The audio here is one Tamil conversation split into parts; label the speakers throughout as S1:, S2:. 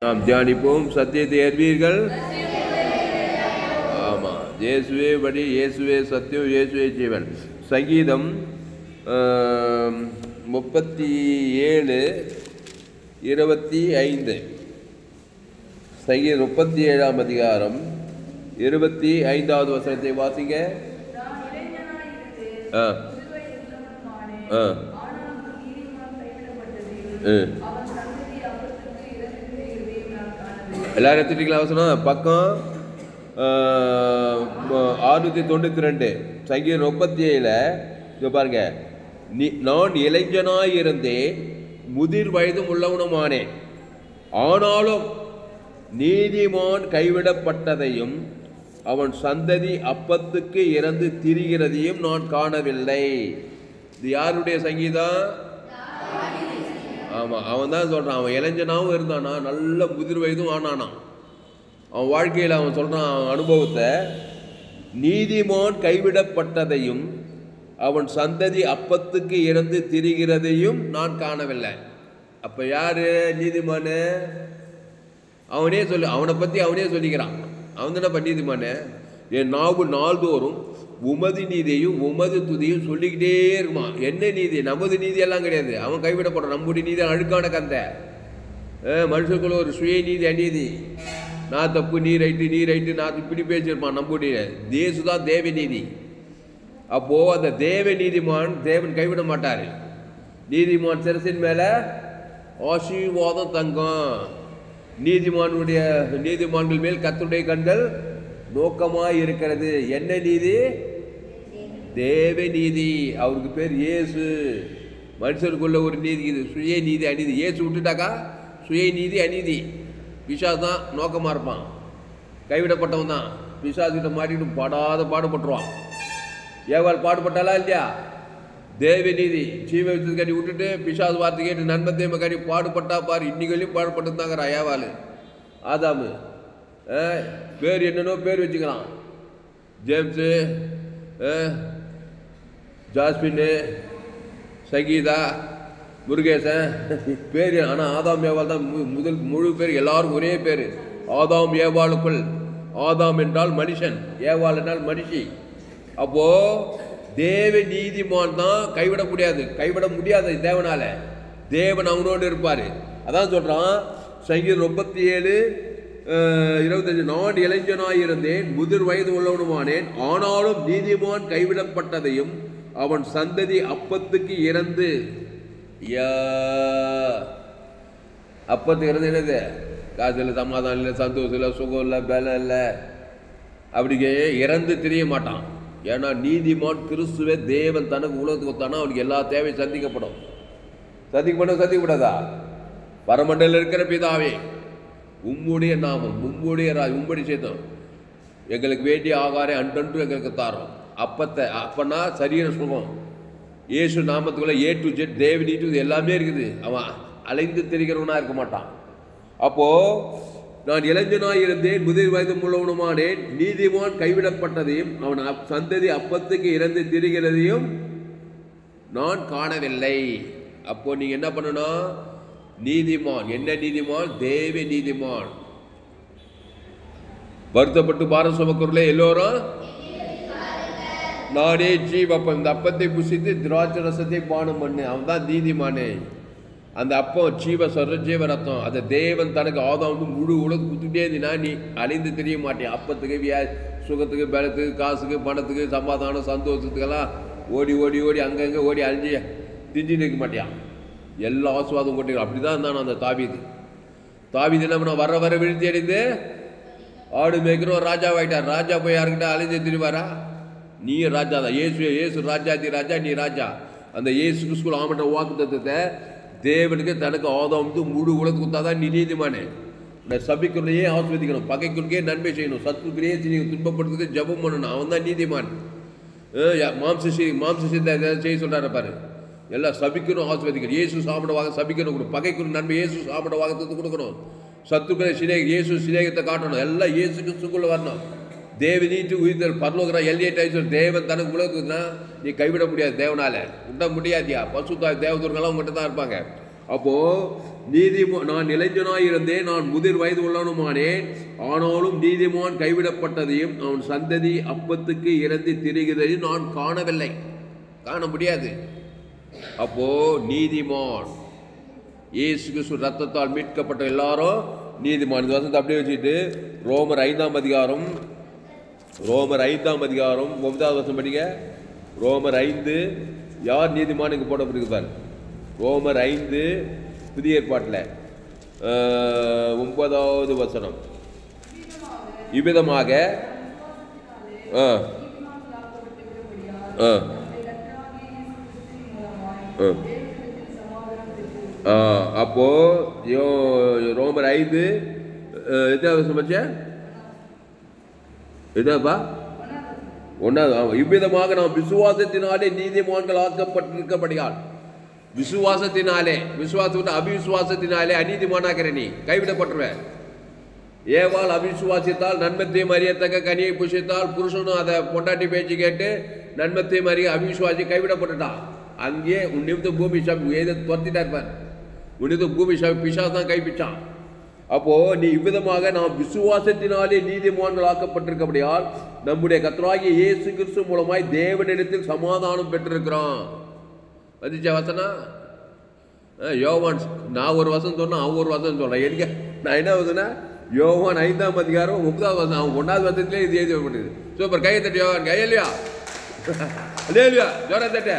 S1: நாம் தியானிப்போம் சத்தியத்தை அறிவீர்கள் ஆமாம் இயேசுவே வழி இயேசுவே சத்தியம் இயேசுவே ஜீவன் சங்கீதம் ஆம், முப்பத்தி ஏழு இருபத்தி ஐந்து சங்கீதம் முப்பத்தி ஏழாம் அதிகாரம் இருபத்தி ஐந்தாவது வசனத்தை வாசிங்க ஆ ஆ ம் எல்லாரும் எடுத்துட்டீங்களா அவசரம் பக்கம் ஆறுநூற்றி தொண்ணூற்றி ரெண்டு சங்கீதம் முப்பத்தி ஏழில் இங்கே பாருங்க நீ நான் இளைஞனாய் இருந்தேன் முதிர் வயதும் உள்ளவனுமானேன் ஆனாலும் நீதிமான் கைவிடப்பட்டதையும் அவன் சந்ததி அப்பத்துக்கு இறந்து திரிகிறதையும் நான் காணவில்லை இது யாருடைய சங்கீதம் ஆமாம் அவன் தான் சொல்கிறான் அவன் இளைஞனாகவும் இருந்தானா நல்ல முதிர் வயதும் ஆனானா அவன் வாழ்க்கையில் அவன் சொல்கிறான் அவன் அனுபவத்தை நீதிமான் கைவிடப்பட்டதையும் அவன் சந்ததி அப்பத்துக்கு இறந்து திரிகிறதையும் நான் காணவில்லை அப்போ யார் நீதிமான் அவனே சொல்லு அவனை பற்றி அவனே சொல்லிக்கிறான் அவன் தானே நீதிமானே என் நாவு நாள்தோறும் உமது நீதியையும் உமது துதியும் சொல்லிக்கிட்டே இருக்குமான் என்ன நீதி நமது நீதி எல்லாம் கிடையாது அவன் கைவிடப்படுறான் நம்முடைய நீதி அழுக்கான கந்தை அஹ் மனுஷனுக்குள்ள ஒரு சுய நீதி அநீதி நான் தப்பு நீ ரைட்டு நீ ரைட்டு நான் இப்படி பேசியிருப்பான் நம்முடைய தேசு தான் தேவ நீதி அப்போது அந்த தேவ நீதிமான் தேவன் கைவிட மாட்டார் நீதிமான் சிரசின் மேலே ஆசீர்வாதம் தங்கம் நீதிமானுடைய நீதிமான்கள் மேல் கத்துடைய கண்கள் நோக்கமாக இருக்கிறது என்ன நீதி தேவ நீதி அவருக்கு பேர் இயேசு மனுஷனுக்குள்ள ஒரு நீதி இது சுய நீதி அநீதி இயேசு விட்டுட்டாக்கா சுய நீதி அநீதி பிசாஸ் தான் நோக்கமாக இருப்பான் கைவிடப்பட்டவன் தான் பிசாசுகிட்ட மாட்டிட்டு படாத பாடுபட்டுருவான் ஏவாள் பாடுபட்டாளா இல்லையா தேவ நீதி ஜீவ வித்ததுக்காண்டி விட்டுட்டு பிசாசு வார்த்தை கேட்டு நன்மை தேவை காட்டி பாடுபட்டா பாரு இன்னைக்கு பாடுபட்டு தாங்கிறா ஏவாள் ஆதாமு அஹ், பேர் என்னன்னோ பேர் வச்சுக்கலாம் ஜேம்ஸு அஹ், ஜாஸ்மின்னு சங்கீதா முருகேசன் பேர் ஆனால் ஆதாம் ஏவாள் தான் மு- முதல் முழு பேர் எல்லாரும் ஒரே பேர் ஆதாம் ஏவாளுக்குள் ஆதாம் என்றால் மனுஷன் ஏவாள் என்றால் மனுஷி அப்போ தேவ நீதிமான் தான் கைவிட முடியாது கைவிட முடியாது தேவனால தேவன் அவனோடு இருப்பார் அதான் சொல்கிறான் சங்கீதம் முப்பத்தி ஏழு இருபத்தஞ்சு நான் இளைஞனாய் இருந்தேன் முதிர் வயது உள்ளவனுமானேன் ஆனாலும் நீதிமான் கைவிடப்பட்டதையும் அவன் சந்ததி அப்பத்துக்கு இறந்து யா அப்பத்துக்கு இறந்து என்னது காசு இல்லை சமாதானம் இல்லை சந்தோஷம் இல்லை சுகம் இல்லை பலம் இல்லை அப்படிக்கே இறந்து தெரிய மாட்டான் ஏன்னா நீதிமான் கிறிஸ்துவே தேவன் தனக்கு உலகத்துக்கு ஒத்தானா அவனுக்கு எல்லா தேவையும் சந்திக்கப்படும் சந்திக்கப்படும் சந்திக்கப்படாதா பரமண்டல இருக்கிற பிதாவே உம்முடைய நாமம் உம்முடைய ராஜ் உம்முடைய சேதம் எங்களுக்கு வேண்டிய ஆகாரம் அன்றன்று எங்களுக்கு தாரோம் அப்பத்தை அப்பன்னா சரீர சுகம் இயேசு நாமத்துக்குள்ள ஏ டு ஜெட் தேவ நீட்டு இது எல்லாமே இருக்குது அவன் அலைந்து திரிகிறவனா இருக்க மாட்டான் அப்போ நான் இளைஞனாய் இருந்தேன் முதிர் வயது உள்ளவனுமானேன் நீதிமான் கைவிடப்பட்டதையும் அவன் அப்- சந்ததி அப்பத்துக்கு இறந்து திரிகிறதையும் நான் காணவில்லை அப்போ நீங்க என்ன பண்ணணும் நீதிமான் என்ன நீதிமான் தேவ நீதிமான் வருத்தப்பட்டு பாரம் சுமக்கிறவர்களே எல்லோரும் நானே ஜீவ் அப்பம் இந்த அப்பத்தை புசித்து திராட்சை ரசத்தை பானம் பண்ணு அவன் தான் நீதிமானே அந்த அப்பம் ஜீவ சொல்ற ஜீவ ரத்தம் அந்த தேவன் தனக்கு ஆதாம் வந்து முழு உலகம் குத்துட்டே இருந்தினா நீ அழிந்து தெரிய மாட்டேன் அப்பத்துக்கு வியா சுகத்துக்கு பலத்துக்கு காசுக்கு பணத்துக்கு சமாதானம் சந்தோஷத்துக்கெல்லாம் ஓடி ஓடி ஓடி அங்கங்கே ஓடி அழிஞ்சு திஞ்சிட்டு இருக்க மாட்டியான் எல்லா ஆசுவாதம் கொண்டு அப்படி தான் இருந்தான் அந்த தாவீது தாவீது என்ன பண்ண வர வர விழுத்தி அடைந்து ஆடு மேய்க்கிறோம் ராஜாவாயிட்டார் ராஜா போய் யாருக்கிட்ட அலைஞ்சு திரிவாரா நீயும் ராஜா தான் ஏசு ஏசு ராஜாதி ராஜா நீ ராஜா அந்த ஏசு கிறிஸ்துவ ஆமட்ட வாக்கு தத்துவத்தை தேவனுக்கு தனக்கு ஆதாம் வந்து முழு உலகத்துக்கு கொடுத்தாதான் நீ நீதிமானே உன்னை சபிக்கிறதையே ஆஸ்வதிக்கணும் பகைக்குள்ளே நன்மை செய்யணும் சத்துக்குள்ளேயே செய்யணும் துன்பப்படுறதுக்கு ஜெபம் பண்ணணும் அவன் தான் நீதிமான் அஹ் யா- மாம்ச சி- மாம்ச சித்த ஏதாவது செய்ய சொல்றாரு பாரு எல்லாம் சபிக்கணும் ஆஸ்வதிக்கணும் இயேசு சாப்பிட வாங்க சபிக்கணும் கொடுக்கணும் பகைக்கணும் நன்மை இயேசு சாப்பிட வாங்கத்துக்கு கொடுக்கணும் சத்துக்களை சிநேக இயேசு சிநேகத்தை காட்டணும் எல்லாம் இயேசு கிறிஸ்துக்குள்ள வரணும் தேவ நீட்டு உயிர்த்தல் பரலோகரா எல்லையை டைசர் தேவன் தனக்கு உலகத்துக்குன்னா நீ கைவிட முடியாது தேவனால விட முடியாதியா பசுத்தா தேவதூர்கள்லாம் உங்கள்கிட்ட தான் இருப்பாங்க அப்போ நீதிமோ நான் இளைஞனாய் இருந்தேன் நான் முதிர் வயது உள்ளவனுமானேன் ஆனாலும் நீதிமான் கைவிடப்பட்டதையும் அவன் சந்ததி அப்பத்துக்கு இறந்து திரிகிறதையும் நான் காணவில்லை காண முடியாது அப்போ நீதிமான் இயேசு கிறிஸ்து ரத்தத்தால் மீட்கப்பட்ட எல்லாரும் நீதிமான் இந்த வசனத்தை அப்படியே வச்சுட்டு ரோமர் ஐந்தாம் அதிகாரம் ரோமர் ஐந்தாம் அதிகாரம் ஒன்பதாவது வருஷம் படிங்க ரோமர் ஐந்து யார் நீதிமான் இங்கே போடப்பட்டிருக்கு பாரு ரோமர் ஐந்து புதிய ஏற்பாட்டில் அஹ், ஒன்பதாவது வசனம் இவ்விதமாக ஆ ஆ ஆ ஆ, அப்போ யோ ரோமர் ஐந்து அஹ், எத்தனாவது வருஷம் படிச்ச எதாப்பா ஒன்றாவது ஆமாம் இவ்விதமாக நாம் விசுவாசத்தினாலே நீதிமான்கள் ஆக்கப்பட்டிருக்கபடியால் விசுவாசத்தினாலே விசுவாசத்தின் அபிவிசுவாசத்தினாலே அநீதிமானாக்கிற நீ கைவிடப்பட்டுருவேன் ஏவாள் அவிசுவாசித்தால் நன்மத்தையும் அறியத்தக்க கனியை புஷித்தால் புருஷனும் அதை பொண்டாட்டி பேச்சு கேட்டு நன்மத்தையும் அறிய அவிசுவாசி கைவிடப்பட்டுட்டான் அங்கே உன் நிமித்த பூமி சாமி ஏதோ துரத்திட்டா இருப்பார் உன் நிமித்த பூமி சாமி பிசாசு தான் கைப்பிச்சான் அப்போ நீ இவ்விதமாக நாம் விசுவாசத்தினாலே நீதிமான்கள் ஆக்கப்பட்டிருக்கபடியால் நம்முடைய கத்தராகிய இயேசு கிறிஸ்து மூலமாய் தேவனிடத்தில் சமாதானம் பெற்றிருக்கிறோம் வந்துச்சா வசனம் ஆ, யோவான் நான் ஒரு வசனம் சொன்னேன் அவன் ஒரு வசனம் சொல்றேன் எனக்கு நான் என்ன வசனா யோவான் ஐந்தாம் அதிகாரம் ஒன்பதாவது வசனம் அவன் ஒன்றாவது வசனத்திலே இது எழுதி பண்ணுது சூப்பர் கையை தட்டு யோவான் கையல்லையா இல்லையா ஜோரம் தட்ட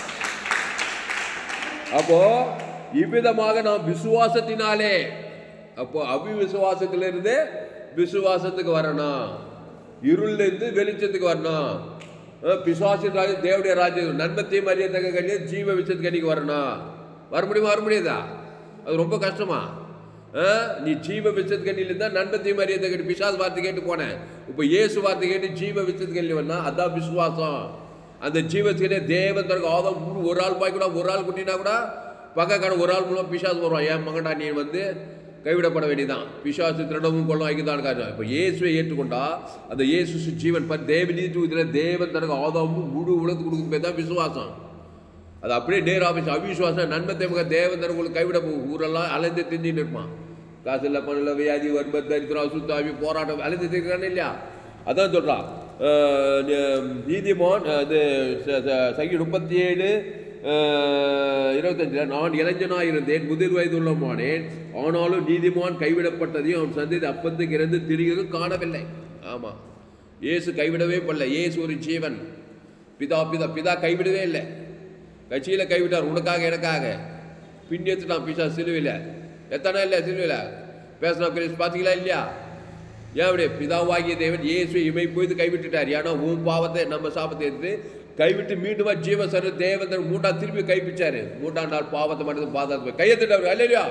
S1: அப்போ இவ்விதமாக நாம் விசுவாசத்தினாலே அப்போ அபிவிசுவாசத்திலிருந்து விசுவாசத்துக்கு வரணும் இருள்ல இருந்து வெளிச்சத்துக்கு வரணும் அஹ் பிசாசின் ராஜ்யம் தேவடைய ராஜ்யம் நன்மத்தையும் அறியத்தக்க கண்ணிய ஜீவ விஷயத்துக்கு கண்ணிக்கு வரணும் வர முடியுமா வர முடியாதா அது ரொம்ப கஷ்டமா அஹ் நீ ஜீவ விஷயத்துக்கு கண்ணியில் இருந்தால் நன்மத்தையும் அறியத்தக்க கண்ணி பிசாஸ் வார்த்தை கேட்டு போனேன் இப்போ இயேசு வார்த்தை கேட்டு ஜீவ விஷயத்துக்கு கண்ணி வந்தா அதான் விசுவாசம் அந்த ஜீவத்துக்கே தேவன் தனக்கு ஆதம் முழு ஒரு ஆள் பாய் கூட ஒரு ஆள் குட்டினா கூட பக்கக்கான ஒரு ஆள் மூலம் பிசாசு வருவான் ஏன் மகன்டா நீ வந்து கைவிடப்பட வேண்டியதான் பிசாசு திருடவும் கொள்ளும் ஐக்கியதான் காரணம் இப்போ இயேசுவை ஏற்றுக்கொண்டா அந்த இயேசு ஜீவன் பர் தேவ நீதி இதில் தேவன் தனக்கு ஆதாமும் முழு உலகத்துக்கு கொடுக்கும் பேர் தான் விசுவாசம் அது அப்படியே நேர் ஆஃபீஸ் அவிசுவாசம் நன்மை தேவங்க தேவன் தனக்கு உங்களுக்கு கைவிட போ- ஊரெல்லாம் அலைந்து திஞ்சிட்டு இருப்பான் காசு இல்லை பணம் இல்லை வியாதி வறுமை தரித்திரம் அசுத்தாவி போராட்டம் அலைந்து திரிக்கிறானே இல்லையா அதான் சொல்றான் அஹ் நி- நீதிமான் அது சகி முப்பத்தி ஏழு இருபத்தஞ்சில் நான் இளைஞனாக இருந்தேன் முதிர் வயது உள்ளமானேன் ஆனாலும் நீதிமான் கைவிடப்பட்டதையும் அவன் சந்ததி அப்பத்துக்கு இறந்து திரிகிறது காணவில்லை ஆமாம் இயேசு கைவிடவே படல இயேசு ஒரு ஜீவன் பிதா பிதா பிதா கைவிடவே இல்லை கட்சியில் கைவிட்டார் உனக்காக எனக்காக பின் எடுத்துட்டான் பிசா சிலுவையில் எத்தனை இல்லை சிலுவையில் பேசினா கிறிஸ் பார்த்தீங்களா இல்லையா ஏன் அப்படி பிதாவாகிய தேவன் இயேசு இமை போய்து கைவிட்டுட்டார் ஏன்னா உன் பாவத்தை நம்ம சாபத்தை எடுத்து கைவிட்டு மீண்டுமா ஜீவ சரு தேவன் மூண்டா திருப்பி கைப்பிச்சாரு மூன்றாம் நாள் பாவத்தை மட்டும் பாதாத்து கையெழுத்துட்டார் இல்லையா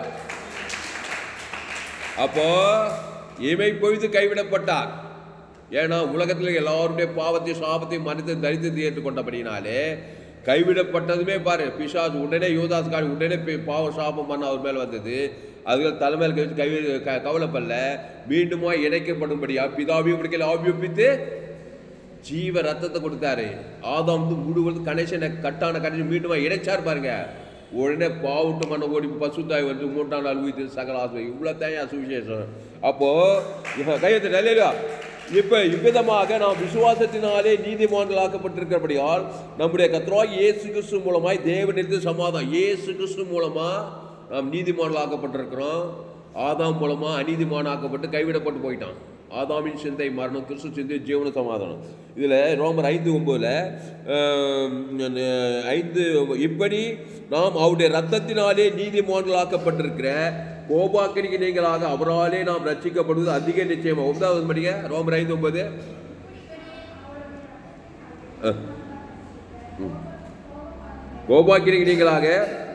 S1: அப்போ இமை பொழுது கைவிடப்பட்டார் ஏன்னா உலகத்தில் எல்லாருடைய பாவத்தையும் சாபத்தையும் மனித தரித்திரத்தை ஏற்றுக்கொண்டபடினாலே கைவிடப்பட்டதுமே பாரு பிசாசு உடனே யோதாஸ் காடி உடனே பி- பாவ சாபம் பண்ண அவர் மேல் வந்தது அதுகள் தலைமையில் கழிச்சு கை க- கவலைப்படல மீண்டுமா இணைக்கப்படும்படியா பிதாவையும் பிடிக்கல ஆவியும் பித்து ஜீவ ரத்தத்தை கொடுத்தாரு ஆதாம் வந்து முழுவதும் கணேசனை கட்டான கணேசன் மீண்டுமா இணைச்சார் பாருங்க உடனே பாவுட்டு மண்ணை ஓடி பசுத்தாய் வந்து மூன்றாம் நாள் உயிர்த்து சகல ஆசுவை இவ்வளோ தான் சுவிசேஷம் அப்போ கையெழுத்து இல்லையா இப்ப இவ்விதமாக நாம் விசுவாசத்தினாலே நீதிமான்கள் ஆக்கப்பட்டிருக்கிறபடியால் நம்முடைய கத்ராய் இயேசு கிறிஸ்து மூலமாய் தேவனிடத்தில் சமாதானம் இயேசு கிறிஸ்து மூலமா நாம் நீதிமான்கள் ஆக்கப்பட்டிருக்கிறோம் ஆதாம் மூலமா அநீதிமான் ஆக்கப்பட்டு கைவிடப்பட்டு போயிட்டான் ஆதாமின் சிந்தை மரணம் கிறிஸ்து சிந்தை ஜீவன சமாதானம் இதில் ரோமர் ஐந்து ஒம்போதுல ஐந்து இப்படி நாம் அவருடைய ரத்தத்தினாலே நீதிமான்களாக்கப்பட்டிருக்கிற கோபாக்கனிக்கு நீங்களாக அவராலே நாம் ரட்சிக்கப்படுவது அதிக நிச்சயமா ஒன்பதாவது படிங்க ரோமர் ஐந்து ஒன்பது கோபாக்கினிக்கு நீங்களாக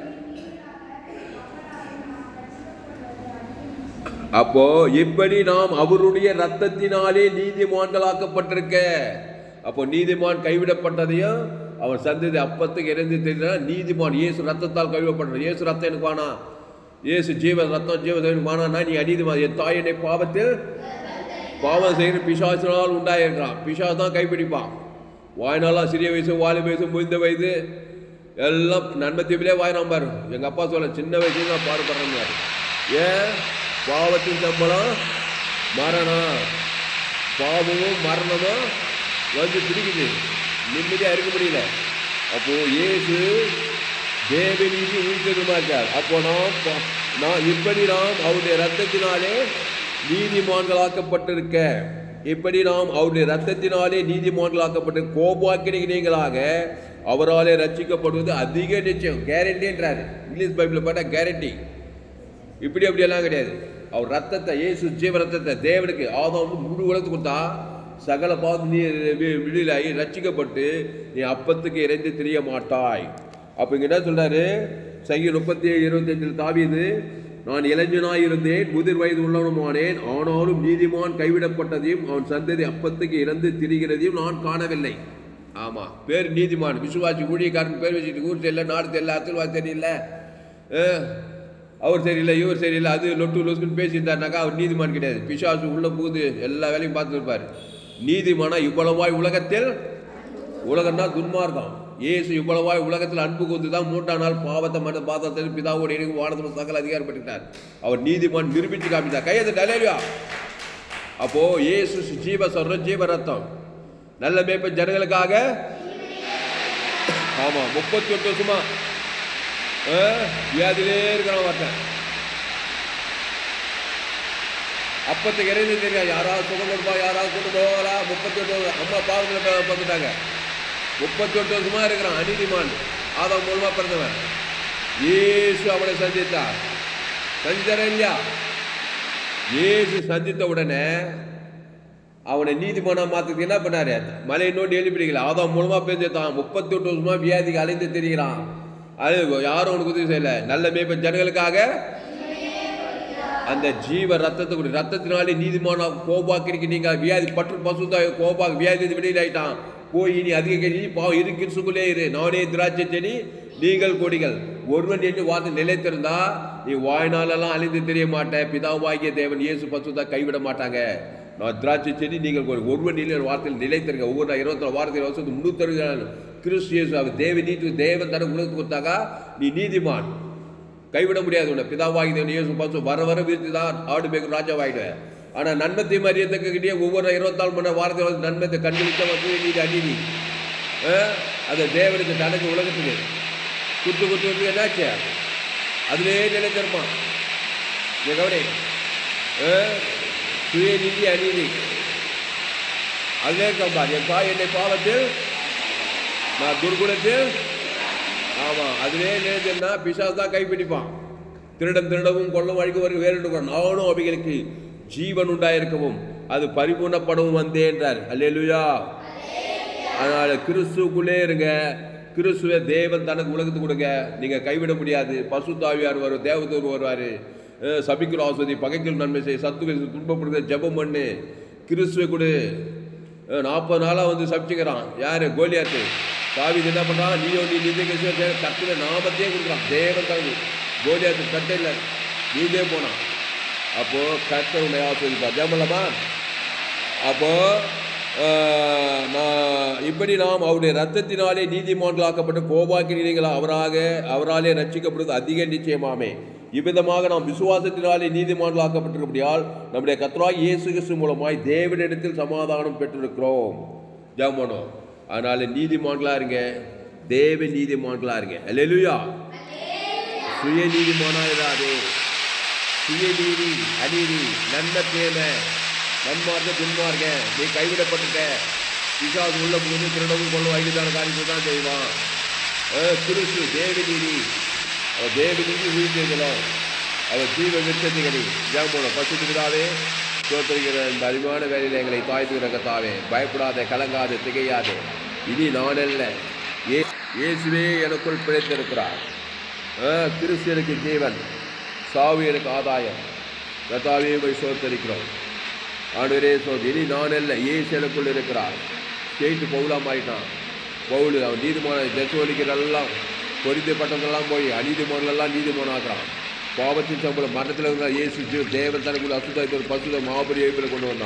S1: அப்போ இப்படி நாம் அவருடைய ரத்தத்தினாலே நீதிமான்களாக்கப்பட்டிருக்க அப்போ நீதிமான் கைவிடப்பட்டதையும் அவன் சந்ததி அப்பத்துக்கு இறந்து தெரிஞ்சா நீதிமான் இயேசு ரத்தத்தால் கைவிடப்பட்டது இயேசு ரத்தம் எனக்கு வேணாம் இயேசு ஜீவ ரத்தம் ஜீவ எனக்கு வேணாம்னா நீ அநீதிமான் என் தாய் என்னை பாவத்தில் பாவம் செய்கிற பிசாசினால் உண்டாயிருக்கிறான் பிசாஸ் தான் கைப்பிடிப்பான் வாய்நாளா சிறிய வயசு வாலி வயசு முதிர்ந்த வயது எல்லாம் நன்மை தீவிலே வாயிறான் பாரு எங்கள் அப்பா சொல்ல சின்ன வயசுல நான் பாடுபடுறேன் ஏன் பாவத்தின் சம்பளம் மரணம் பாவமும் மரணமும் வந்து பிடிக்குது நிம்மதியாக இருக்க முடியல அப்போ இயேசு தேவநீதி உயிர்த்ததுமா இருக்கார் அப்போ நாம் ப- நான் இப்படி நாம் அவருடைய ரத்தத்தினாலே நீதிமான்களாக்கப்பட்டிருக்க இப்படி நாம் அவருடைய ரத்தத்தினாலே நீதிமான்களாக்கப்பட்டு கோபாக்கினீங்களாக அவராலே ரட்சிக்கப்படுவது அதிக நிச்சயம் கேரண்டின்றாரு இங்கிலீஷ் பைபிளில் பார்த்தா கேரண்டி இப்படி அப்படியெல்லாம் கிடையாது அவர் ரத்தத்தை இயேசு ஜீவ ரத்தத்தை தேவனுக்கு ஆதாம் முழு உலகத்துக்கு கொடுத்தா சகல பாவம் நீ வி- விடுதலாகி ரட்சிக்கப்பட்டு நீ அப்பத்துக்கு இறைந்து தெரிய மாட்டாய் அப்போ இங்க என்ன சொல்றாரு சங்கி முப்பத்தி ஏழு இருபத்தஞ்சில் தாவியது நான் இளைஞனாய் இருந்தேன் முதிர் வயது உள்ளவனுமானேன் ஆனாலும் நீதிமான் கைவிடப்பட்டதையும் அவன் சந்ததி அப்பத்துக்கு இறந்து திரிகிறதையும் நான் காணவில்லை ஆமா பேர் நீதிமான் விசுவாசி ஊழியக்காரன் பேர் வச்சுட்டு ஊர் தெரியல நாடு தெரியல அரசியல்வாதி தெரியல அஹ், அவர் சரியில்லை இவர் சரியில்லை அது லொட்டு லொசுக்குன்னு பேசியிருந்தாருனாக்கா அவர் நீதிமான் கிடையாது பிசாசு உள்ள புகுது எல்லா வேலையும் பார்த்துட்டு இருப்பார் நீதிமானா இவ்வளவாய் உலகத்தில் உலகம்னா துன்மார்க்கம் இயேசு இவ்வளவாய் உலகத்தில் அன்பு கூந்து தான் மூன்றாம் நாள் பாவத்தை மன பாதத்தில் பிதாவோடு இணைந்து வானத்தில் சகல அதிகாரப்பட்டுட்டார் அவர் நீதிமான் நிரூபித்து காமித்தார் கையது டலேரியா அப்போ இயேசு ஜீவ சொல்ற ஜீவ ரத்தம் நல்ல மேய்ப்ப ஜனங்களுக்காக ஆமா முப்பத்தி எட்டு வருஷமா ஆ, வியாதியிலே இருக்கிறான் ஒருத்தன் அப்பத்துக்கு இறைந்து தெரியும் யாராவது சுகம் கொடுப்பா யாராவது கொண்டு போவாரா முப்பத்தி எட்டு அம்மா பாவத்தில் பார்த்துட்டாங்க முப்பத்தி எட்டு வருஷமா இருக்கிறான் அநீதிமான் ஆதாம் மூலமா பிறந்தவன் இயேசு அவனை சந்தித்தார் சந்தித்தாரா இல்லையா இயேசு சந்தித்த உடனே அவனை நீதிமானா மாத்துறதுக்கு என்ன பண்ணாரு மலையை நோண்டி எழுப்பிடிக்கல ஆதாம் மூலமா பேசிட்டான் முப்பத்தி எட்டு வருஷமா வியாதிக்கு அலைந்து தெரிகிறான் அது யாரும் அவனுக்கு உதவி செய்யல நல்ல மேய்ப்பன் ஜனங்களுக்காக அந்த ஜீவ ரத்தத்தை கூட ரத்தத்தினாலே நீதிமான கோபாக்கிற்கு நீங்க வியாதி பற்று பசுத்தா கோபா வியாதி வெளியில் ஆயிட்டான் போய் நீ அதிக கேள்வி பாவம் இரு கிறிஸ்துக்குள்ளே இரு நானே திராட்சை செடி நீங்கள் கொடிகள் ஒருவன் என்று வார்த்தை நிலைத்திருந்தா நீ வாய்நாளெல்லாம் அழிந்து தெரிய மாட்டேன் பிதாவாகிய தேவன் இயேசு பசுத்தா கைவிட மாட்டாங்க நான் திராட்சை செடி நீங்கள் கொடி. ஒருவன் நிலை வார்த்தையில் நிலைத்திருங்க ஒவ்வொரு இருபத்தி வாரத்தில் வருஷத்துக்கு முன்னூத்தி கிறிஸ்து இயேசு அவர் தேவ நீதி தேவன் தனக்கு உலகத்துக்கு கொடுத்தாக்கா நீ நீதிமான் கைவிட முடியாது உன்னை பிதாவாகி தேவன் இயேசு பாசு வர வர வீழ்த்தி தான் ஆடு பேக்கு ராஜாவாயிடுவேன் ஆனால் நன்மத்தை மரியத்துக்கிட்டே ஒவ்வொரு இருபத்தாலு மணி நேரம் வாரத்தில் வந்து நன்மத்தை கண்களிக்க வந்து நீதி அநீதி ஆ? அது தேவனுக்கு தனக்கு உலகத்துக்கு குத்து குத்து குத்து என்னாச்சு அதிலே நிலைத்திருமா நீ கவனி ஆ? சுய நீதி அநீதி அதிலே இருக்கம்பா என் தாய் என்னை பாவத்தில் நான் துர்குணத்தில் ஆமா அதிலே நினைச்சா பிசாஸ் தான் கைப்பிடிப்பான் திருடம் திருடவும் கொள்ளும் வழிக்கு வரும் வேறு நானும் அவைகளுக்கு ஜீவன் உண்டாயிருக்கவும் அது பரிபூர்ணப்படவும் வந்தேன்றார் அல்லேலூயா அதனால கிறிஸ்துக்குள்ளே இருங்க கிறிஸ்துவ தேவன் தனக்கு உலகத்துக்கு கொடுங்க நீங்க கைவிட முடியாது பசுத்தாவியார் வரும் தேவதூர் வருவாரு அஹ் சபிக்கிற ஆஸ்வதி பகைக்கிற நன்மை செய் சத்துக்கள் துன்பப்படுகிற ஜெபம் பண்ணு கிறிஸ்துவை கொடு நாற்பது நாளாக வந்து சபிச்சுக்கிறான் யாரு கோலியாத்து தாவி என்ன பண்ணுறான் நீயோ நீ நிதி கத்துல நாமத்தையே கொடுக்குறான் தேவன் தனக்கு கோலியாத்து கட்டையில் நீந்தே போனான் அப்போ கர்த்தர் உன்னை ஆஸ்வதிப்பார் ஜெபலமா அப்போ ஆஹ், நான் இப்படி நாம் அவருடைய ரத்தத்தினாலே நீதிமான்களாக்கப்பட்டு கோபாக்கினீர்களா அவராக அவராலே ரட்சிக்கப்படுவது அதிக நிச்சயமாமே இவ்விதமாக நாம் விசுவாசத்தினாலே நீதிமான்களாக்கப்பட்டிருப்படியால் நம்முடைய கத்ராய் இயேசு கிறிஸ்து மூலமாய் தேவனிடத்தில் சமாதானம் பெற்றிருக்கிறோம் ஜாமனோ அதனால நீதிமான்களா இருங்க தேவ நீதிமான்களா இருங்க அல்லேலூயா சுய நீதிமானா இராதே சுயநீதி அநீதி நன்மை தேவை நன்மார்க்க துன்மார்க்க நீ கைவிடப்பட்டுட்ட பிசாசு உள்ள புகுந்து திருடவும் கொள்ள வைத்தான காரியத்தை தான் செய்வான் அஹ் கிறிஸ்து தேவநீதி அவர் தேவநீதி உயிர்த்தீர்களோம் அவர் ஜீவ விருட்சத்திகரி ஜாம்போட பசுத்துதாவே தோற்றுகிற இந்த அருமையான வேலையில் எங்களை தாய்த்துகிற கத்தாவே பயப்படாதே கலங்காதே திகையாதே இனி நான் அல்ல ஏ இயேசுவே எனக்குள் பிழைத்திருக்கிறார் அஹ் கிறிஸ்து எனக்கு ஜீவன் சாவு எனக்கு ஆதாயம் கத்தாவே போய் சோத்தரிக்கிறோம் ஆண்டவரே சோதி இனி நான் அல்ல ஏசு எனக்குள் இருக்கிறார் ஸ்டேட்டு பவுலா மாறிட்டான் பவுல் அவன் நீதிமான தசோலிக்கிறெல்லாம் பொறித்த பட்டதெல்லாம் போய் அநீதிமானெல்லாம் நீதிமானாக்குறான் பாவத்தின் சம்பளம் மரணத்தில் இருந்தால் இயேசு ஜீவ- தேவன் தனக்குள்ள அசுத்தாய் பசுத மாபெரிய எழுப்பில் கொண்டு வந்தான்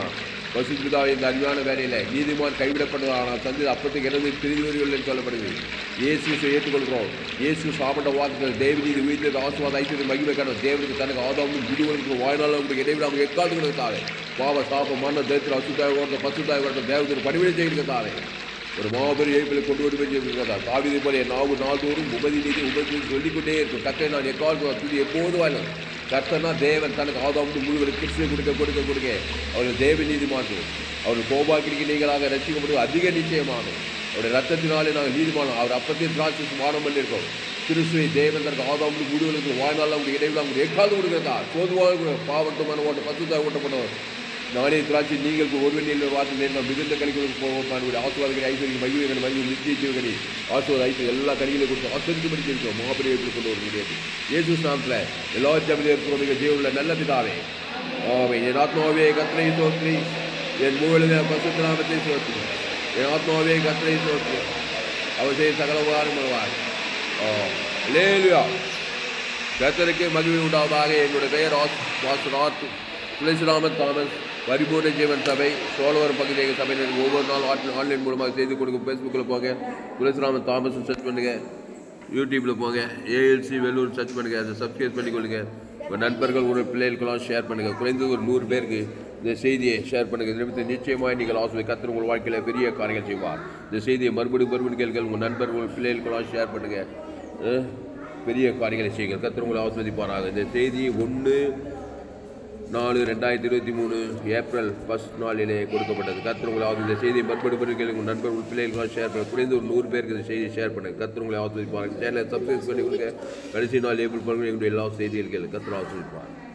S1: பசுபிதாவை இந்த அருமையான வேலையில் நீதிமான் கைவிடப்படுவான் சந்தி அப்பத்துக்கு எனது பிரிவுகள் என்று சொல்லப்படுது இயேசு ஏற்றுக்கொள்கிறோம் இயேசு சாப்பிட்ட வாக்குகள் தேவ நீதி உயிர்த்தது ஆசுவாத ஐஸ்வர்யம் மகிமை காணும் தேவனுக்கு தனக்கு ஆதாமும் விடுவதற்கு வாழ்நாள் உங்களுக்கு இடைவிடாமல் எக்காலத்துக்கு பாவ சாப மரண தேத்திர அசுத்தாய் ஓட்ட பசுத்தாய் ஓட்ட தேவத்துக்கு பணிவிடை செய்கிறதாரே ஒரு மாபெரும் இயல்பில் கொண்டு வந்து வச்சிருக்கிறதா தாவிதை போல நாவு நாள்தோறும் உபதி நீதி உபதி சொல்லிக்கொண்டே இருக்கும் கத்தை நான் எக்கால் துதி எப்போது வாழும் கர்த்தனா தேவன் தனக்கு ஆதாமுக்கு முழுவதும் கிறிஸ்துவை கொடுக்க கொடுக்க கொடுக்க அவர்கள் தேவ நீதிமான்கள் அவர்கள் கோபாக்கிரிக்கு நீங்களாக ரசிக்கப்படுவது அதிக நிச்சயமாகும் அவருடைய ரத்தத்தினாலே நாங்கள் நீதிமானம் அவர் அப்பத்தையும் திராட்சை மானம் பண்ணியிருக்கோம் கிறிஸ்துவை தேவன் தனக்கு ஆதாமுக்கு முழுவதுக்கு வாழ்நாள் அவங்க இடைவிட அவங்க எக்காவது கொடுக்கிறதா சோதுவாக பாவட்டமான ஓட்ட பசுத்தாக ஓட்டப்பட்டவர் நானே திராட்சை நீங்கள் ஒருவன் நீங்கள் வார்த்தை நேரம் மிகுந்த கணிகளுக்கு போவோம் ஆசுவாதகரி ஐஸ்வர்யம் மகிழ்வகன் மகிழ்வு நித்திய ஜீவகனி ஆசுவாத ஐஸ்வர்யம் எல்லா கணிகளை கொடுத்து ஆசிரியத்து படிச்சிருக்கோம் மாபெரிய எப்படி கொண்டு வர முடியாது இயேசு நாமத்தில் எல்லா ஜபிலே இருக்கிறவங்க ஜீவனில் நல்ல பிதாவே ஆமே என் ஆத்மாவே கத்திரை சோத்ரி என் மூலித பசுத்த நாமத்தை சோத்ரி என் ஆத்மாவே கத்திரை சோத்ரி அவர் செய்ய சகல உபகாரம் வருவார் லேலுயா கத்தருக்கு மகிழ்வு உண்டாவதாக என்னுடைய பெயர் ஆஸ் மாஸ்டர் ஆர்ட் துளசிராமன் தாமஸ் பரிபூர்ண ஜீவன் சபை சோழவரம் பகுதியாக சபையில் ஒவ்வொரு நாள் ஆன்லைன் ஆன்லைன் மூலமாக செய்தி கொடுக்கும் ஃபேஸ்புக்கில் போங்க துளசிராமன் தாமஸ் சர்ச் பண்ணுங்க யூடியூப்பில் போங்க ஏஎல்சி வெள்ளூர் சர்ச் பண்ணுங்க அதை சப்ஸ்கிரைப் பண்ணிக்கொள்ளுங்க உங்கள் நண்பர்கள் ஒரு பிள்ளைகளுக்கெல்லாம் ஷேர் பண்ணுங்கள் குறைந்தது ஒரு நூறு பேருக்கு இந்த செய்தியை ஷேர் பண்ணுங்கள் நிமித்தம் நிச்சயமாக நீங்கள் ஆசிரியர் கத்தர் உங்கள் வாழ்க்கையில் பெரிய காரியங்கள் செய்வார் இந்த செய்தியை மறுபடியும் மறுபடியும் கேள்கள் உங்கள் நண்பர்கள் பிள்ளைகளுக்கெல்லாம் ஷேர் பண்ணுங்கள் அஹ், பெரிய காரியங்களை செய்யுங்கள் கத்தர் உங்களை ஆஸ்வதிப்பாராக இந்த செய்தி ஒன்று நாலு ரெண்டாயிரத்தி இருபத்தி மூணு ஏப்ரல் ஃபர்ஸ்ட் நாளிலே கொடுக்கப்பட்டது கர்த்தர் உங்களை ஆசிரியர் இந்த செய்தியை மறுபடி மறுபடி உங்கள் நண்பர்கள் பிள்ளைகளுக்கு ஷேர் பண்ணுங்க குறைந்த ஒரு நூறு பேருக்கு இந்த செய்தியை ஷேர் பண்ணுங்க கர்த்தர் உங்களை ஆசிரியப்பாங்க சேனலை சப்ஸ்கிரைப் பண்ணி கொடுங்க கடைசி நாள் ஏப்ரல் பண்ணுங்க எங்களுடைய எல்லா செய்திகள் கேளு கர்த்தர் ஆசிரியப்பாங்க